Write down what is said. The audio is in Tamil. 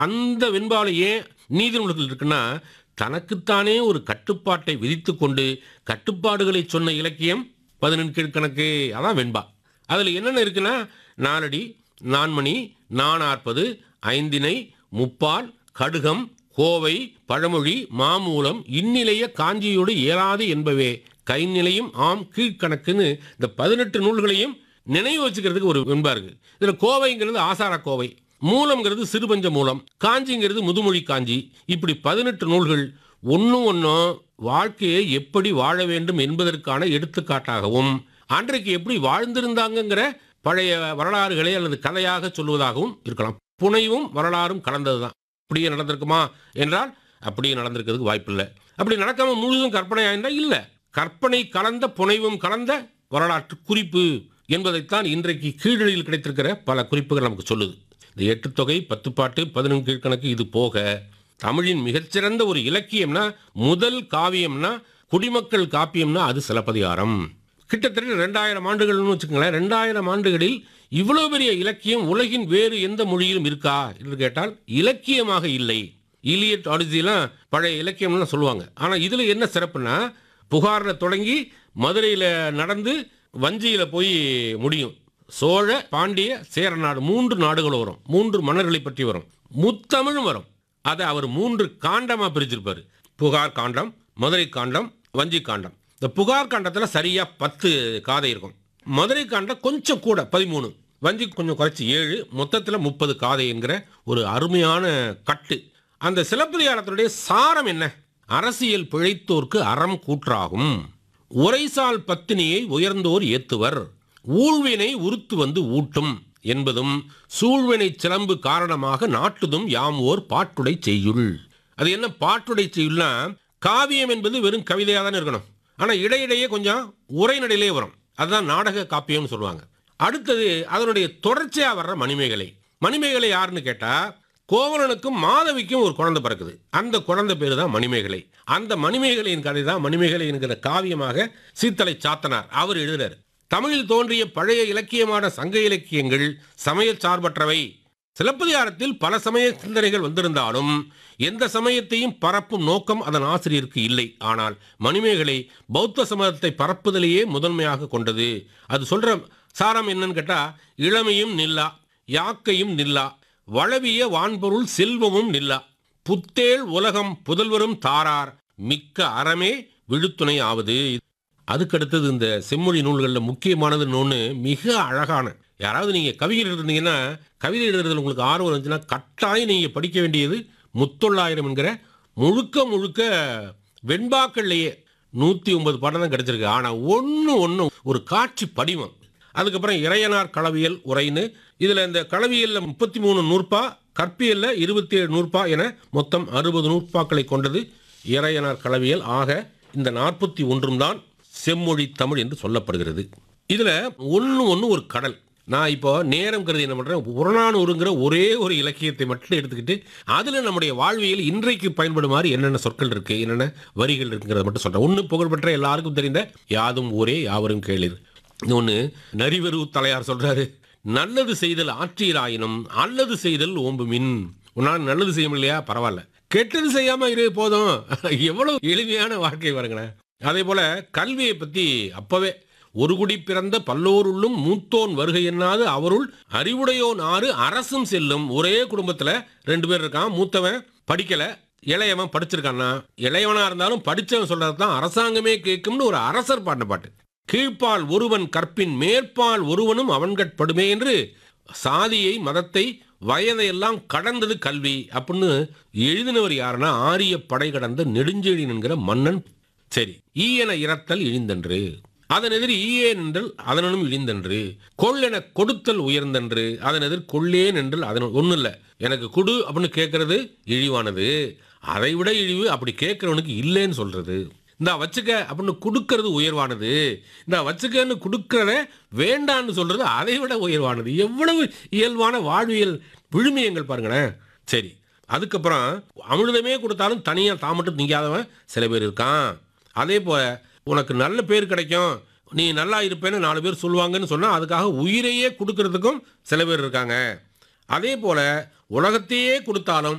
அந்த வெண்பாலை ஏன் நீதி நூல்கள் இருக்குன்னா தனக்குத்தானே ஒரு கட்டுப்பாட்டை விதித்து கொண்டு கட்டுப்பாடுகளை சொன்ன இலக்கியம் பதினெண் கீழ்கணக்கு அதான் வெண்பா அதில் என்னென்ன இருக்குன்னா நாலடி நான்மணி நானாற்பது ஐந்தினை முப்பால் கடுகம் கோவை பழமொழி மாமூலம் இந்நிலைய காஞ்சியோடு இயலாது என்பவே கைநிலையும் ஆம் கீழ்கணக்குன்னு இந்த பதினெட்டு நூல்களையும் நினைவு வச்சுக்கிறதுக்கு ஒரு வெண்பா இருக்கு இதில் கோவைங்கிறது ஆசார கோவை மூலம்ங்கிறது சிறுபஞ்ச மூலம் காஞ்சிங்கிறது முதுமொழி காஞ்சி இப்படி பதினெட்டு நூல்கள் ஒன்றும் ஒன்றும் வாழ்க்கையை எப்படி வாழ வேண்டும் என்பதற்கான எடுத்துக்காட்டாகவும் அன்றைக்கு எப்படி வாழ்ந்திருந்தாங்கங்கிற பழைய வரலாறுகளை அல்லது கதையாக சொல்வதாகவும் இருக்கலாம் புனைவும் வரலாறும் கலந்ததுதான் அப்படியே நடந்திருக்குமா என்றால் அப்படியே நடந்திருக்கிறதுக்கு வாய்ப்பில்லை அப்படி நடக்காம முழுதும் கற்பனை ஆயிருந்தா இல்லை கற்பனை கலந்த புனைவும் கலந்த வரலாற்று குறிப்பு என்பதைத்தான் இன்றைக்கு கீழடியில் கிடைத்திருக்கிற பல குறிப்புகள் நமக்கு சொல்லுது இந்த எட்டு தொகை பத்து பாட்டு பதினொன்று கீழ்கணக்கு இது போக தமிழின் மிகச்சிறந்த ஒரு இலக்கியம்னா முதல் காவியம்னா குடிமக்கள் காப்பியம்னா அது சிலப்பதிகாரம் கிட்டத்தட்ட ரெண்டாயிரம் ஆண்டுகள்னு வச்சுக்கோங்களேன் ரெண்டாயிரம் ஆண்டுகளில் இவ்வளவு பெரிய இலக்கியம் உலகின் வேறு எந்த மொழியிலும் இருக்கா என்று கேட்டால் இலக்கியமாக இல்லை இலியட் ஆடிசிலாம் பழைய இலக்கியம்லாம் சொல்லுவாங்க ஆனால் இதில் என்ன சிறப்புனா புகாரில் தொடங்கி மதுரையில் நடந்து வஞ்சியில் போய் முடியும் சோழ பாண்டிய சேர நாடு மூன்று நாடுகள் வரும் மூன்று மன்னர்களை பற்றி வரும் முத்தமிழும் வரும் அதை அவர் மூன்று காண்டமாக பிரிச்சிருப்பார் புகார் காண்டம் மதுரை காண்டம் வஞ்சி காண்டம் இந்த புகார் காண்டத்தில் சரியாக பத்து காதை இருக்கும் மதுரை காண்டம் கொஞ்சம் கூட பதிமூணு வஞ்சி கொஞ்சம் குறைச்சி ஏழு மொத்தத்தில் முப்பது காதை என்கிற ஒரு அருமையான கட்டு அந்த சிலப்பதிகாரத்தினுடைய சாரம் என்ன அரசியல் பிழைத்தோர்க்கு அறம் கூற்றாகும் உரைசால் பத்தினியை உயர்ந்தோர் ஏத்துவர் ஊழ்வினை உருத்து வந்து ஊட்டும் என்பதும் சூழ்வினை சிலம்பு காரணமாக நாட்டுதும் யாம் ஓர் பாட்டுடை செய்யுள் அது என்ன பாட்டுடை செய்யுள்னா காவியம் என்பது வெறும் கவிதையாக தானே இருக்கணும் ஆனால் இடையிடையே கொஞ்சம் உரைநடையிலே வரும் அதுதான் நாடக காப்பியம்னு சொல்லுவாங்க அடுத்தது அதனுடைய தொடர்ச்சியாக வர்ற மணிமேகலை மணிமேகலை யாருன்னு கேட்டால் கோவலனுக்கும் மாதவிக்கும் ஒரு குழந்தை பிறக்குது அந்த குழந்தை பேரு தான் மணிமேகலை அந்த மணிமேகலையின் கதை தான் மணிமேகலை என்கிற காவியமாக சீத்தலை சாத்தனார் அவர் எழுதினார் தமிழில் தோன்றிய பழைய இலக்கியமான சங்க இலக்கியங்கள் சமய சார்பற்றவை சிலப்பதிகாரத்தில் பல சமய சிந்தனைகள் வந்திருந்தாலும் எந்த சமயத்தையும் பரப்பும் நோக்கம் அதன் ஆசிரியருக்கு இல்லை ஆனால் மணிமேகலை பௌத்த சமயத்தை பரப்புதலையே முதன்மையாக கொண்டது அது சொல்ற சாரம் என்னன்னு கேட்டா இளமையும் நில்லா யாக்கையும் நில்லா வளவிய வான்பொருள் செல்வமும் நில்லா புத்தேள் உலகம் புதல்வரும் தாரார் மிக்க அறமே விழுத்துணை ஆவது அதுக்கடுத்தது இந்த செம்மொழி நூல்களில் முக்கியமானது ஒன்று மிக அழகான யாராவது நீங்கள் கவிதை எழுதுனீங்கன்னா கவிதை எழுதுறதுல உங்களுக்கு ஆர்வம் இருந்துச்சுன்னா கட்டாயம் நீங்கள் படிக்க வேண்டியது முத்தொள்ளாயிரம் என்கிற முழுக்க முழுக்க வெண்பாக்கள்லையே நூற்றி ஒன்பது பாடம் தான் கிடச்சிருக்கு ஆனால் ஒன்று ஒன்று ஒரு காட்சி படிவம் அதுக்கப்புறம் இறையனார் களவியல் உரைன்னு இதில் இந்த களவியலில் முப்பத்தி மூணு நூற்பா கற்பியலில் இருபத்தி ஏழு நூற்பா என மொத்தம் அறுபது நூற்பாக்களை கொண்டது இறையனார் களவியல் ஆக இந்த நாற்பத்தி ஒன்றும் தான் செம்மொழி தமிழ் என்று சொல்லப்படுகிறது இதில் ஒன்று ஒன்று ஒரு கடல் நான் இப்போ நேரம் கருதி என்ன பண்ணுறேன் புறநானூறுங்கிற ஒரே ஒரு இலக்கியத்தை மட்டும் எடுத்துக்கிட்டு அதில் நம்முடைய வாழ்வியல் இன்றைக்கு பயன்படுமாறு என்னென்ன சொற்கள் இருக்கு என்னென்ன வரிகள் இருக்குங்கிறத மட்டும் சொல்கிறேன் ஒன்று புகழ்பெற்ற எல்லாருக்கும் தெரிந்த யாதும் ஊரே யாவரும் கேளிர் இன்னொன்று நரிவரு தலையார் சொல்றாரு நல்லது செய்தல் ஆற்றீராயினும் அல்லது செய்தல் ஓம்புமின் உன்னால் நல்லது செய்ய முடியலையா பரவாயில்ல கெட்டது செய்யாம இரு போதும் எவ்வளவு எளிமையான வாழ்க்கை பாருங்களேன் அதே போல கல்வியை பத்தி அப்பவே ஒரு குடி பிறந்த பல்லோருள்ளும் மூத்தோன் வருகை என்னாது அவருள் அறிவுடையோன் ஆறு அரசும் செல்லும் ஒரே குடும்பத்துல ரெண்டு பேர் இருக்கான் மூத்தவன் படிக்கல இளையவன் படிச்சிருக்கான்னா இளையவனா இருந்தாலும் படிச்சவன் சொல்றது தான் அரசாங்கமே கேட்கும்னு ஒரு அரசர் பாடின பாட்டு கீழ்ப்பால் ஒருவன் கற்பின் மேற்பால் ஒருவனும் அவன்கட்படுமே என்று சாதியை மதத்தை வயதையெல்லாம் கடந்தது கல்வி அப்படின்னு எழுதினவர் யாருன்னா ஆரிய படை கடந்த நெடுஞ்செழியன் என்கிற மன்னன் சரி ஈயன இறத்தல் இழிந்தன்று அதன் எதிர் ஈயேன் என்றல் அதனும் இழிந்தன்று கொள்ளென கொடுத்தல் உயர்ந்தன்று அதன் எதிர் கொள்ளேன் என்றல் அதன் ஒன்றும் இல்லை எனக்கு கொடு அப்படின்னு கேட்கறது இழிவானது அதை விட இழிவு அப்படி கேட்கறவனுக்கு இல்லைன்னு சொல்றது இந்த வச்சுக்க அப்படின்னு கொடுக்கறது உயர்வானது இந்த வச்சுக்கன்னு கொடுக்கறத வேண்டான்னு சொல்றது அதை விட உயர்வானது எவ்வளவு இயல்பான வாழ்வியல் விழுமியங்கள் பாருங்களேன் சரி அதுக்கப்புறம் அமிர்தமே கொடுத்தாலும் தனியாக தான் மட்டும் திங்காதவன் சில பேர் இருக்கான் அதே போல உனக்கு நல்ல பேர் கிடைக்கும் நீ நல்லா இருப்பேன்னு நாலு பேர் சொல்லுவாங்கன்னு சொன்னால் அதுக்காக உயிரையே கொடுக்கறதுக்கும் சில பேர் இருக்காங்க அதே போல உலகத்தையே கொடுத்தாலும்